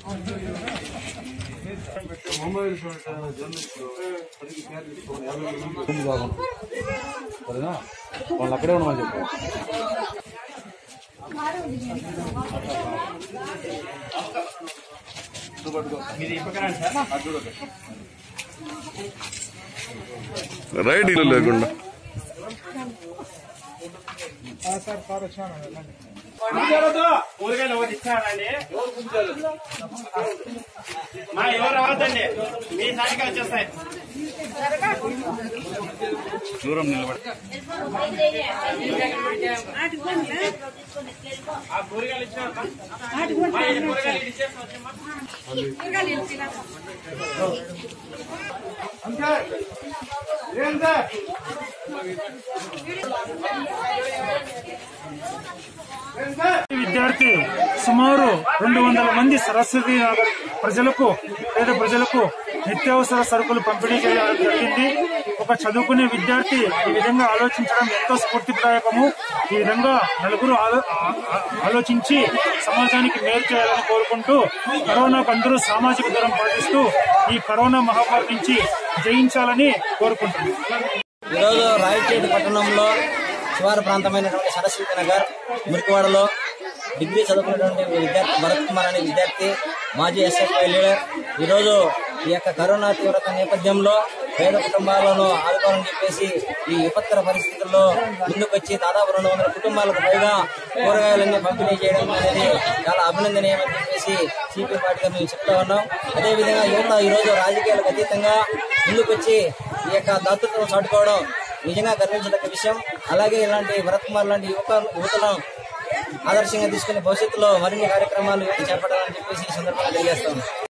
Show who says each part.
Speaker 1: ముందు బాగుంది సరేనా వాళ్ళు అక్కడే ఉండమని చెప్పు
Speaker 2: రైట్ ఇల్లు లేకుండా
Speaker 3: ఊరికైనా ఒకటి ఇస్తానండి మా ఎవరు రావద్దండి మీ సాటికి వచ్చేస్తాయి
Speaker 1: దూరం నిలబడి
Speaker 3: ఆ కూరగాయలు ఇచ్చారు కూరగాయలు ఇచ్చేస్తాం
Speaker 4: విద్యార్థి సుమారు రెండు వందల మంది సరస్వతి నగర్ ప్రజలకు పేద ప్రజలకు నిత్యావసర సరుకులు పంపిణీ చేయడం జరిగింది ఒక చదువుకునే విద్యార్థి ఈ విధంగా ఆలోచించడం ఎంతో స్ఫూర్తిదాయకము ఈ విధంగా నలుగురు ఆలో- ఆ- ఆ- ఆలోచించి సమాజానికి మేలు చేయాలని కోరుకుంటూ కరోనాకు అందరూ సామాజిక దూరం పాటిస్తూ ఈ కరోనా మహమ్మారి నుంచి జయించాలని కోరుకుంటున్నాను
Speaker 5: ఈరోజు రాయచేటి పట్టణంలో శివారు ప్రాంతమైనటువంటి సరస్వతి నగర్ మురికివాడలో డిగ్రీ చదువుకున్నటువంటి విద్యార్థి భరత్ కుమార్ అనే విద్యార్థి మాజీ ఎస్ఎఫ్ఐ లీడర్ ఈరోజు ఈ యొక్క కరోనా తీవ్రత నేపథ్యంలో పేద కుటుంబాలను ఆదుకోవాలని చెప్పేసి ఈ విపత్కర పరిస్థితుల్లో ముందుకొచ్చి దాదాపు రెండు వందల కుటుంబాలకు పైగా కూరగాయలన్నీ పంపిణీ చేయడం అనేది చాలా అభినందనీయమని చెప్పేసి సిపి పార్టీగా మేము చెప్తా ఉన్నాం అదేవిధంగా యువత ఈరోజు రాజకీయాలకు అతీతంగా ముందుకొచ్చి ఈ యొక్క దాతృత్వం చాటుకోవడం నిజంగా గర్వించదగ్గ విషయం అలాగే ఇలాంటి భరత్ కుమార్ లాంటి యువత యువతను ఆదర్శంగా తీసుకుని భవిష్యత్తులో మరిన్ని కార్యక్రమాలు చేపట్టాలని చెప్పేసి ఈ సందర్భంగా తెలియజేస్తాం